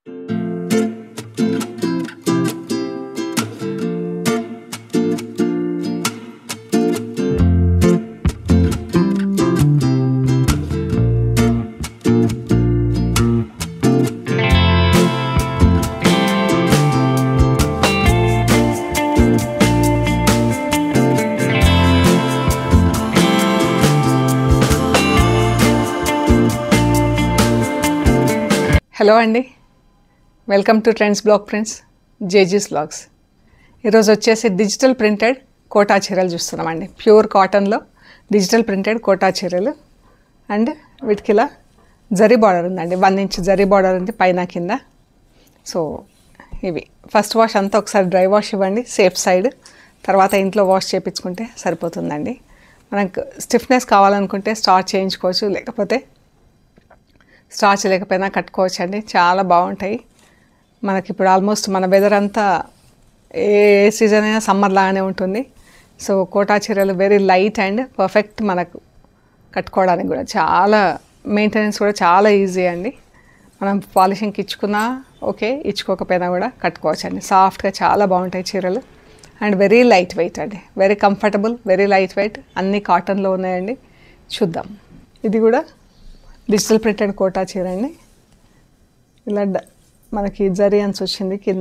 hello అండి welcome to trends blog friends జేజీస్ blogs ఈరోజు వచ్చేసి డిజిటల్ ప్రింటెడ్ కోటా చీరలు చూస్తున్నామండి ప్యూర్ కాటన్లో డిజిటల్ ప్రింటెడ్ కోటా చీరలు అండ్ వీటికి ఇలా జరీ బార్డర్ ఉందండి వన్ ఇంచ్ జరీ బార్డర్ ఉంది పైన కింద సో ఇవి ఫస్ట్ వాష్ అంతా ఒకసారి డ్రై వాష్ ఇవ్వండి సేఫ్ సైడ్ తర్వాత ఇంట్లో వాష్ చేయించుకుంటే సరిపోతుందండి మనకు స్టిఫ్నెస్ కావాలనుకుంటే స్టార్ట్ చేయించుకోవచ్చు లేకపోతే స్టార్చ్ లేకపోయినా కట్టుకోవచ్చు అండి చాలా బాగుంటాయి మనకి ఇప్పుడు ఆల్మోస్ట్ మన వెదర్ అంతా ఏ సీజన్ అయినా సమ్మర్ లాగానే ఉంటుంది సో కోటా చీరలు వెరీ లైట్ అండ్ పర్ఫెక్ట్ మనకు కట్టుకోవడానికి కూడా చాలా మెయింటెనెన్స్ కూడా చాలా ఈజీ అండి మనం పాలిషింగ్కి ఇచ్చుకున్నా ఓకే ఇచ్చుకోకపోయినా కూడా కట్టుకోవచ్చు అండి సాఫ్ట్గా చాలా బాగుంటాయి చీరలు అండ్ వెరీ లైట్ వెయిట్ అండి very comfortable very light weight అన్నీ కాటన్లో ఉన్నాయండి చూద్దాం ఇది కూడా డిజిటల్ ప్రింటెడ్ కోటా చీర అండి ఇలా డ- మనకి జరీ అన్స్ వచ్చింది కింద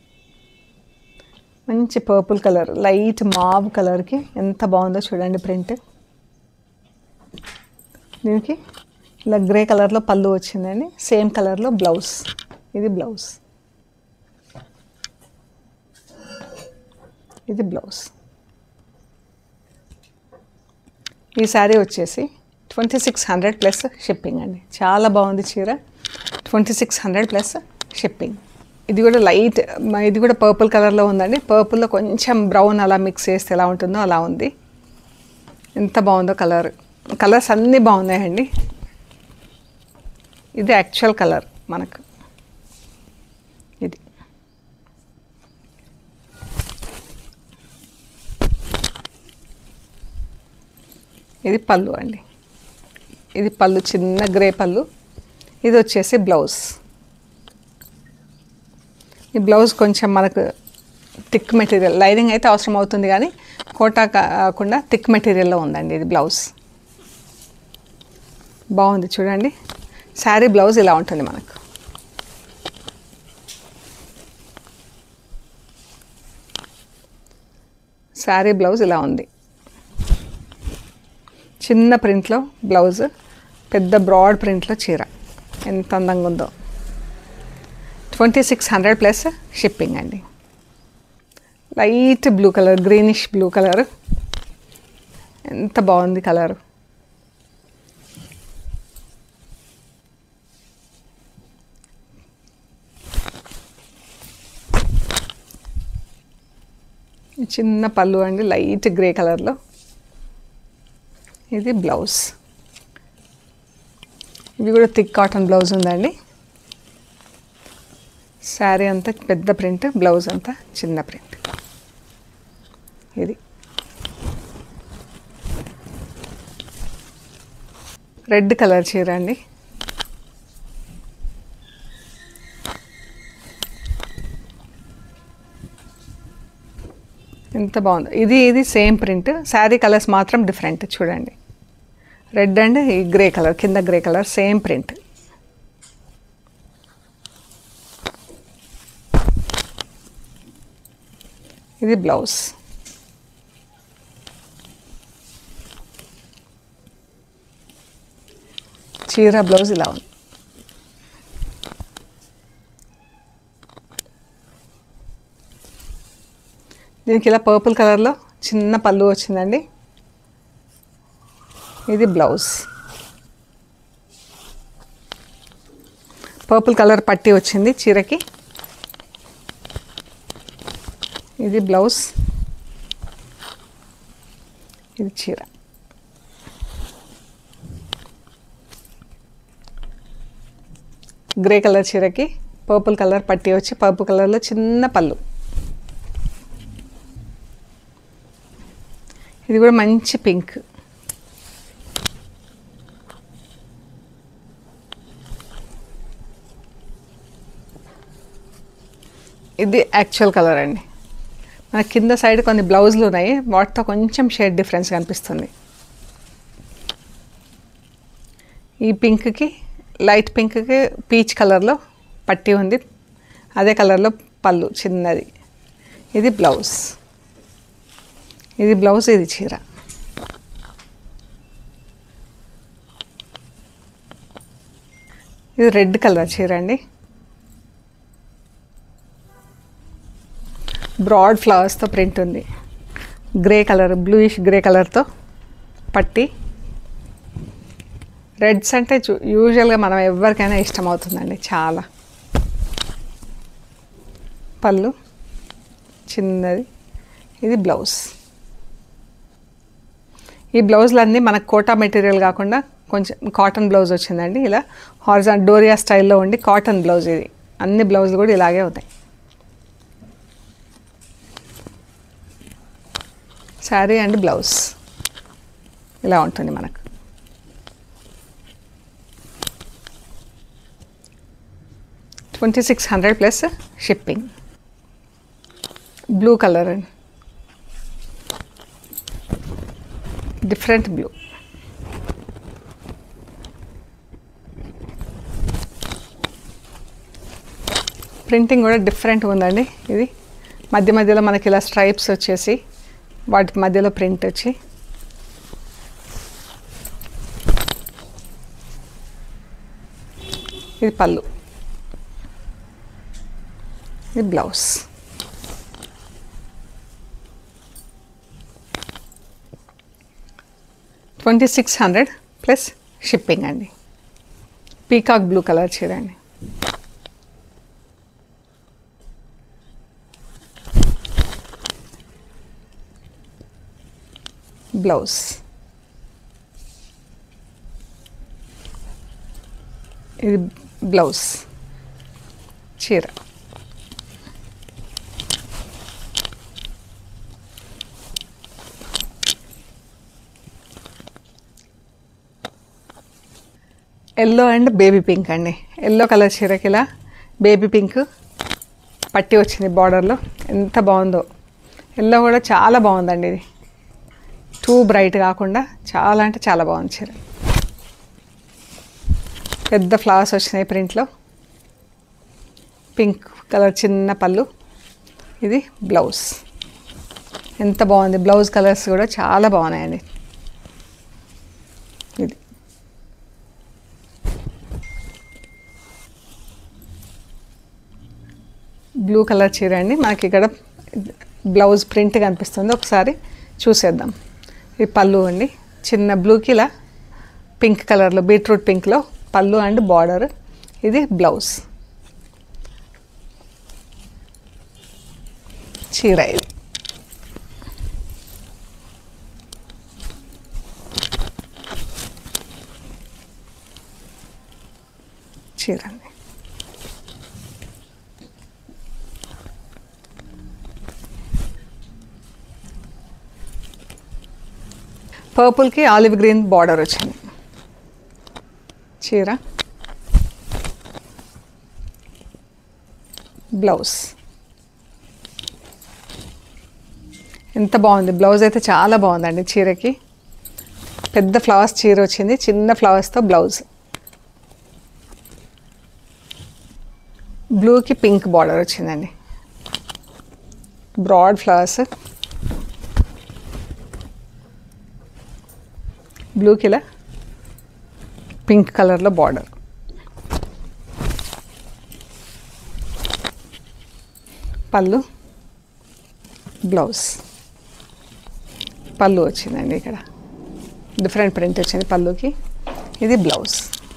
మంచి పర్పుల్ కలర్ లైట్ మావ్ కలర్కి ఎంత బాగుందో చూడండి ప్రింట్ దీనికి ఇలా గ్రే కలర్లో పళ్ళు వచ్చిందండి సేమ్ కలర్లో బ్లౌజ్ ఇది బ్లౌజ్ ఇది బ్లౌజ్ ఈ శారీ వచ్చేసి twenty six hundred plus shipping అండి చాలా బాగుంది చీర twenty six hundred plus shipping ఇది కూడా లైట్ మ- ఇది కూడా పర్పుల్ కలర్లో ఉందండి పర్పుల్లో కొంచెం బ్రౌన్ అలా మిక్స్ చేస్తే ఎలా ఉంటుందో అలా ఉంది ఎంత బాగుందో కలర్ కలర్స్ అన్నీ బాగున్నాయండి ఇది యాక్చువల్ కలర్ మనకు ఇది ఇది పళ్ళు అండి ఇది పళ్ళు చిన్న గ్రే పళ్ళు ఇది వచ్చేసి బ్లౌజ్ ఈ బ్లౌజ్ కొంచెం మనకు థిక్ మెటీరియల్ లైనింగ్ అయితే అవసరం అవుతుంది కానీ కోటా కాకుండా థిక్ మెటీరియల్లో ఉందండి ఇది బ్లౌజ్ బాగుంది చూడండి శారీ బ్లౌజ్ ఇలా ఉంటుంది మనకు శారీ బ్లౌజ్ ఇలా ఉంది చిన్న ప్రింట్లో బ్లౌజ్ పెద్ద బ్రాడ్ ప్రింట్లో చీర ఎంత అందంగా ఉందో twenty six hundred plus shipping అండి light blue colour greenish blue colour ఎంత బాగుంది కలర్ చిన్న పళ్ళు అండి లైట్ గ్రే కలర్లో ఇది బ్లౌజ్ ఇవి కూడా థిక్ కాటన్ బ్లౌజ్ ఉందండి శారీ అంతా పెద్ద ప్రింట్ బ్లౌజ్ అంతా చిన్న ప్రింట్ ఇది రెడ్ కలర్ చీర అండి ఎంత బాగుంది ఇది ఇది సేమ్ ప్రింట్ శారీ కలర్స్ మాత్రం డిఫరెంట్ చూడండి రెడ్ అండ్ ఈ గ్రే కలర్ కింద గ్రే కలర్ సేమ్ ప్రింట్ ఇది బ్లౌజ్ చీర బ్లౌజ్ ఇలా ఉంది దీనికి ఇలా పర్పుల్ కలర్లో చిన్న పళ్ళు వచ్చిందండి ఇది బ్లౌజ్ పర్పుల్ కలర్ పట్టి వచ్చింది చీరకి ఇది బ్లౌజ్ ఇది చీర గ్రే కలర్ చీరకి పర్పుల్ కలర్ పట్టి వచ్చి పర్పుల్ కలర్లో చిన్న పళ్ళు ఇది కూడా మంచి పింక్ ఇది యాక్చువల్ కలర్ అండి మన కింద సైడ్ కొన్ని బ్లౌజులు ఉన్నాయి వాటితో కొంచెం షేడ్ డిఫరెన్స్ కనిపిస్తుంది ఈ పింక్కి లైట్ పింక్కి పీచ్ కలర్లో పట్టి ఉంది అదే కలర్లో పళ్ళు చిన్నది ఇది బ్లౌజ్ ఇది బ్లౌజ్ ఇది చీర ఇది రెడ్ కలర్ చీర అండి బ్రాడ్ ఫ్లవర్స్తో ప్రింట్ ఉంది గ్రే కలర్ బ్లూయిష్ గ్రే కలర్తో పట్టి రెడ్స్ అంటే చూ- యూజువల్గా మనం ఎవరికైనా ఇష్టం అవుతుందండి చాలా పళ్ళు చిన్నది ఇది బ్లౌజ్ ఈ బ్లౌజ్లన్నీ మనకు కోటా మెటీరియల్ కాకుండా కొంచెం కాటన్ బ్లౌజ్ వచ్చిందండి ఇలా హార్జాన్ డోరియా స్టైల్లో ఉండి కాటన్ బ్లౌజ్ ఇది అన్ని బ్లౌజులు కూడా ఇలాగే ఉన్నాయి శారీ అండ్ బ్లౌజ్ ఇలా ఉంటుంది మనకు twenty six hundred plus shipping blue colour అండి డిఫరెంట్ బ్లూ ప్రింటింగ్ కూడా డిఫరెంట్ ఉందండి ఇది మధ్య మధ్యలో మనకి ఇలా స్ట్రైప్స్ వచ్చేసి వాటి మధ్యలో ప్రింట్ వచ్చి ఇది పళ్ళు ఇది blouse twenty six hundred plus shipping అండి పీకాక్ బ్లూ కలర్ చీర అండి బ్లౌజ్ ఇది బ్లౌజ్ చీర ఎల్లో అండ్ బేబీ పింక్ అండి ఎల్లో కలర్ చీరకి ఇలా బేబీ పింక్ పట్టి వచ్చింది బార్డర్లో ఎంత బాగుందో ఎల్లో కూడా చాలా బాగుందండి ఇది టూ బ్రైట్ కాకుండా చాలా అంటే చాలా బాగుంది చీర పెద్ద ఫ్లవర్స్ వచ్చినాయి ప్రింట్లో పింక్ కలర్ చిన్న పళ్ళు ఇది బ్లౌజ్ ఎంత బాగుంది బ్లౌజ్ కలర్స్ కూడా చాలా బాగున్నాయండి ఇది బ్లూ కలర్ చీర అండి మనకి ఇక్కడ బ్లౌజ్ ప్రింట్ కనిపిస్తుంది ఒకసారి చూసేద్దాం ఇది పళ్ళు అండి చిన్న బ్లూకి ఇలా పింక్ కలర్లో బీట్రూట్ పింక్లో పళ్ళు అండ్ బార్డర్ ఇది బ్లౌజ్ చీర ఇది చీర అండి పర్పుల్కి ఆలివ్ గ్రీన్ బార్డర్ వచ్చింది చీర బ్లౌజ్ ఎంత బాగుంది బ్లౌజ్ అయితే చాలా బాగుందండి చీరకి పెద్ద ఫ్లవర్స్ చీర వచ్చింది చిన్న ఫ్లవర్స్తో బ్లౌజ్ బ్లూకి పింక్ బార్డర్ వచ్చిందండి బ్రాడ్ ఫ్లవర్స్ బ్లూకి ఇలా పింక్ కలర్లో బార్డర్ పళ్ళు బ్లౌజ్ పళ్ళు వచ్చిందండి ఇక్కడ డిఫరెంట్ ప్రింట్ వచ్చింది పళ్ళుకి ఇది బ్లౌజ్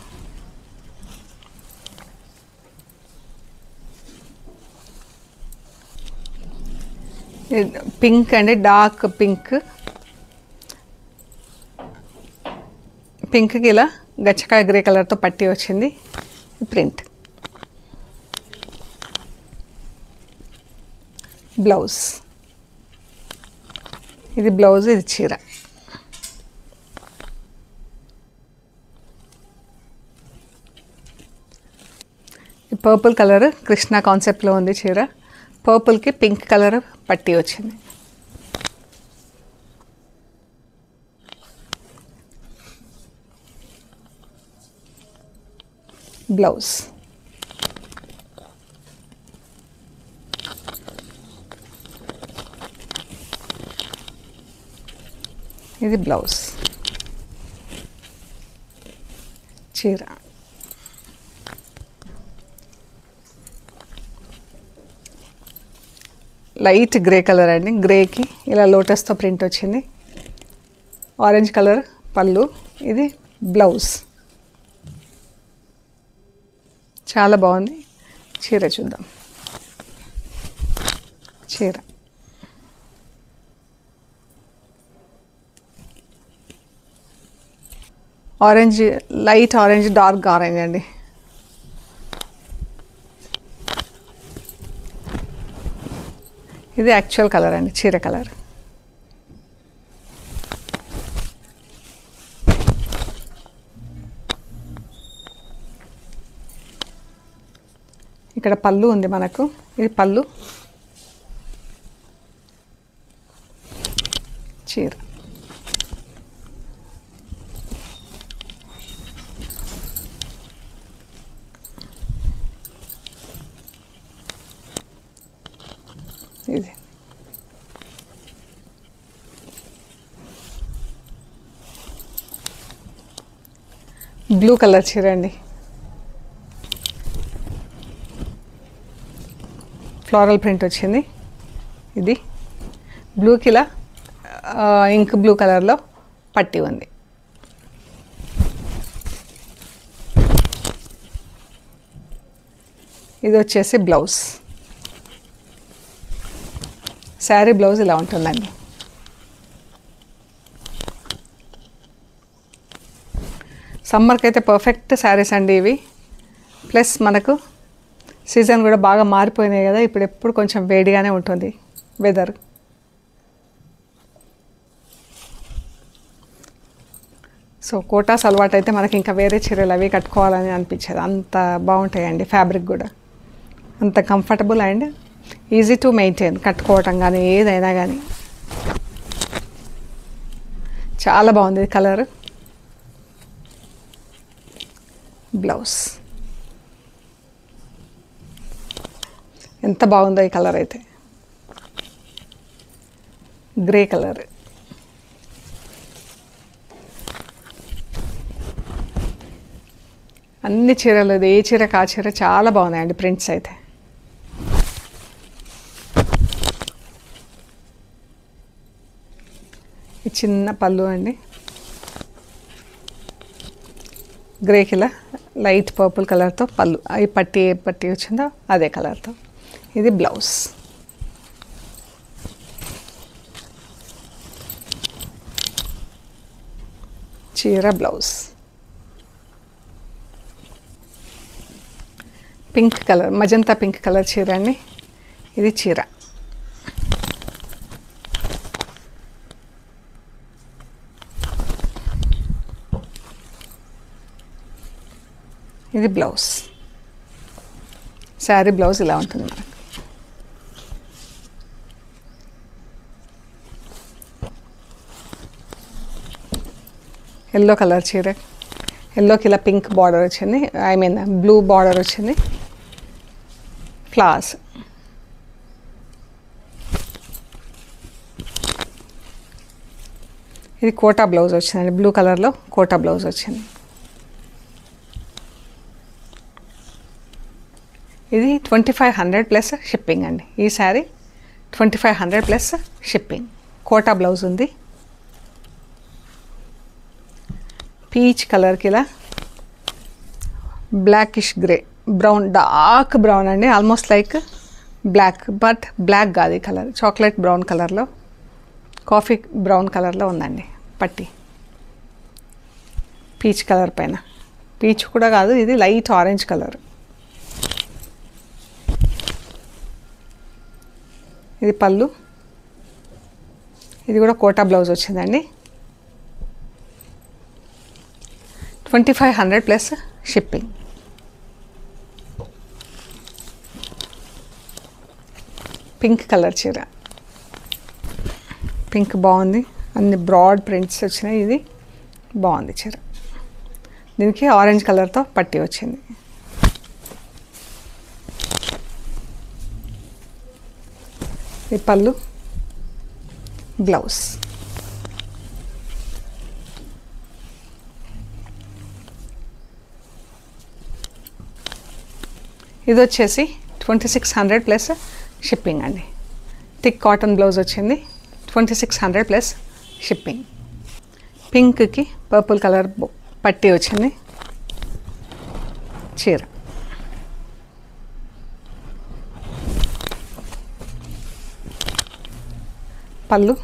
పింక్ అండి డార్క్ పింక్ పింక్కి ఇలా గచ్చకాయ గ్రే కలర్తో పట్టి వచ్చింది ప్రింట్ బ్లౌజ్ ఇది బ్లౌజ్ ఇది చీర ఈ పర్పుల్ కలర్ కృష్ణ కాన్సెప్ట్లో ఉంది చీర పర్పుల్కి పింక్ కలర్ పట్టీ వచ్చింది బ్లౌజ్ ఇది బ్లౌజ్ చీర లైట్ గ్రే కలర్ అండి గ్రేకి ఇలా లోటస్తో ప్రింట్ వచ్చింది ఆరెంజ్ కలర్ పళ్ళు ఇది బ్లౌజ్ చాలా బాగుంది చీర చూద్దాం చీర orange light orange dark orange అండి ఇది యాక్చువల్ కలర్ అండి చీర కలర్ ఇక్కడ పళ్ళు ఉంది మనకు ఇది పళ్ళు చీర ఇది బ్లూ కలర్ చీర అండి ఫ్లోరల్ ప్రింట్ వచ్చింది ఇది బ్లూకి ఇలా ఆ, ఇంక్ బ్లూ కలర్లో పట్టి ఉంది ఇది వచ్చేసి బ్లౌజ్ శారీ బ్లౌజ్ ఇలా ఉంటుందండి సమ్మర్కి అయితే పర్ఫెక్ట్ శారీస్ అండి ఇవి ప్లస్ మనకు సీజన్ కూడా బాగా మారిపోయినాయి కదా ఇప్పుడు ఎప్పుడు కొంచెం వేడిగానే ఉంటుంది వెదర్ సో కోటాస్ అలవాటు అయితే మనకి ఇంకా వేరే చీరలు అవి కట్టుకోవాలని అనిపించేది అంత బాగుంటాయండి ఫ్యాబ్రిక్ కూడా అంత comfortable and easy to maintain కట్టుకోవటం కానీ ఏదైనా కానీ చాలా బాగుంది కలర్ బ్లౌజ్ ఎంత బాగుందో ఈ కలర్ అయితే గ్రే కలర్ అన్ని చీరలు ఇది ఏ చీర కా చీర చాలా బాగున్నాయండి ప్రింట్స్ అయితే ఈ చిన్న పళ్ళు అండి గ్రే కిలా లైట్ పర్పుల్ కలర్తో పళ్ళు ఈ పట్టి ఏ పట్టి వచ్చిందో అదే కలర్తో ఇది బ్లౌజ్ చీర blouse pink colour magenta pink colour చీర అండి ఇది చీర ఇది బ్లౌజ్ శారీ బ్లౌజ్ ఇలా ఉంటుంది మనకు ఎల్లో కలర్ చీర ఎల్లోకి ఇలా పింక్ బార్డర్ వచ్చింది ఐ మీన్ బ్లూ బార్డర్ వచ్చింది ఫ్లవర్స్ ఇది కోటా బ్లౌజ్ వచ్చిందండి బ్లూ కలర్లో కోటా బ్లౌజ్ వచ్చింది ఇది twenty five hundred plus shipping అండి ఈ sari twenty five hundred plus shipping Kota blouse ఉంది పీచ్ కలర్కి ఇలా blackish grey brown dark brown అండి almost like black but black కాదు ఈ కలర్ చాక్లెట్ బ్రౌన్ కలర్లో కాఫీ బ్రౌన్ కలర్లో ఉందండి పట్టి పీచ్ కలర్ పైన పీచ్ కూడా కాదు ఇది లైట్ ఆరెంజ్ కలర్ ఇది పళ్ళు ఇది కూడా కోటా బ్లౌజ్ వచ్చిందండి twenty five hundred plus shipping pink colour చీర పింక్ బాగుంది అన్ని బ్రాడ్ ప్రింట్స్ వచ్చినాయి ఇది బాగుంది చీర దీనికి ఆరెంజ్ కలర్తో పట్టి వచ్చింది ఈ పళ్ళు బ్లౌజ్ ఇది వచ్చేసి twenty six hundred plus shipping అండి థిక్ కాటన్ బ్లౌజ్ వచ్చింది twenty six hundred plus shipping పింక్కి పర్పుల్ కలర్ బొ- పట్టీ వచ్చింది చీర పళ్ళు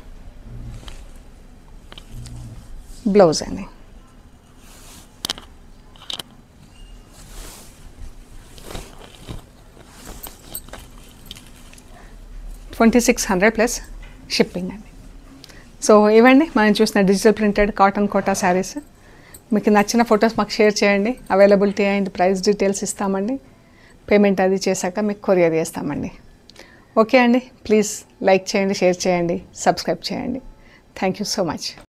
బ్లౌజ్ అండి twenty six hundred plus shipping అండి సో ఇవ్వండి మనం చూసిన digital printed cotton Kota saris మీకు నచ్చిన ఫొటోస్ మాకు షేర్ చేయండి అవైలబిలిటీ అండ్ ప్రైస్ డీటెయిల్స్ ఇస్తామండి పేమెంట్ అది చేశాక మీకు కొరియర్ చేస్తామండి ఓకే అండి ప్లీజ్ లైక్ చేయండి షేర్ చేయండి సబ్స్క్రైబ్ చేయండి థ్యాంక్ యూ సో మచ్